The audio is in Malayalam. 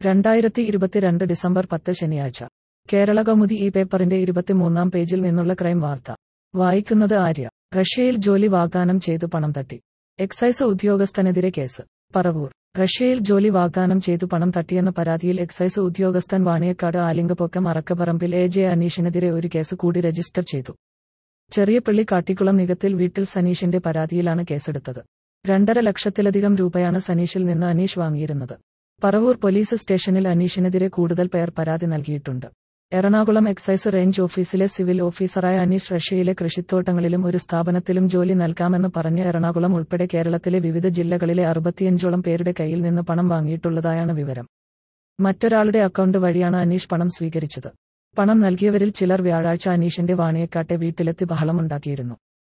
രണ്ടായിരത്തി ഇരുപത്തിരണ്ട് ഡിസംബർ പത്ത് ശനിയാഴ്ച കേരള കൗമുദി ഈ പേപ്പറിന്റെ ഇരുപത്തിമൂന്നാം പേജിൽ നിന്നുള്ള ക്രൈം വാർത്ത വായിക്കുന്നത് ആര്യ റഷ്യയിൽ ജോലി വാഗ്ദാനം ചെയ്തു പണം തട്ടി എക്സൈസ് ഉദ്യോഗസ്ഥനെതിരെ കേസ് പറവൂർ റഷ്യയിൽ ജോലി വാഗ്ദാനം ചെയ്തു പണം തട്ടിയെന്ന പരാതിയിൽ എക്സൈസ് ഉദ്യോഗസ്ഥൻ വാണിയക്കാട് ആലിംഗപ്പൊക്കം അറക്കപ്പറമ്പിൽ എ ജെ അനീഷിനെതിരെ ഒരു കേസ് കൂടി രജിസ്റ്റർ ചെയ്തു ചെറിയപള്ളി കാട്ടിക്കുളം നികത്തിൽ വീട്ടിൽ സനീഷിന്റെ പരാതിയിലാണ് കേസെടുത്തത് രണ്ടര ലക്ഷത്തിലധികം രൂപയാണ് സനീഷിൽ നിന്ന് അനീഷ് വാങ്ങിയിരുന്നത് പറവൂർ പോലീസ് സ്റ്റേഷനിൽ അനീഷിനെതിരെ കൂടുതൽ പേർ പരാതി നൽകിയിട്ടുണ്ട് എറണാകുളം എക്സൈസ് റേഞ്ച് ഓഫീസിലെ സിവിൽ ഓഫീസറായ അനീഷ് റഷ്യയിലെ കൃഷിത്തോട്ടങ്ങളിലും ഒരു സ്ഥാപനത്തിലും ജോലി നൽകാമെന്ന് പറഞ്ഞ് എറണാകുളം ഉൾപ്പെടെ കേരളത്തിലെ വിവിധ ജില്ലകളിലെ അറുപത്തിയഞ്ചോളം പേരുടെ കയ്യിൽ നിന്ന് പണം വാങ്ങിയിട്ടുള്ളതായാണ് വിവരം മറ്റൊരാളുടെ അക്കൗണ്ട് വഴിയാണ് അനീഷ് പണം സ്വീകരിച്ചത് പണം നൽകിയവരിൽ ചിലർ വ്യാഴാഴ്ച അനീഷിന്റെ വാണിയക്കാട്ടെ വീട്ടിലെത്തി ബഹളമുണ്ടാക്കിയിരുന്നു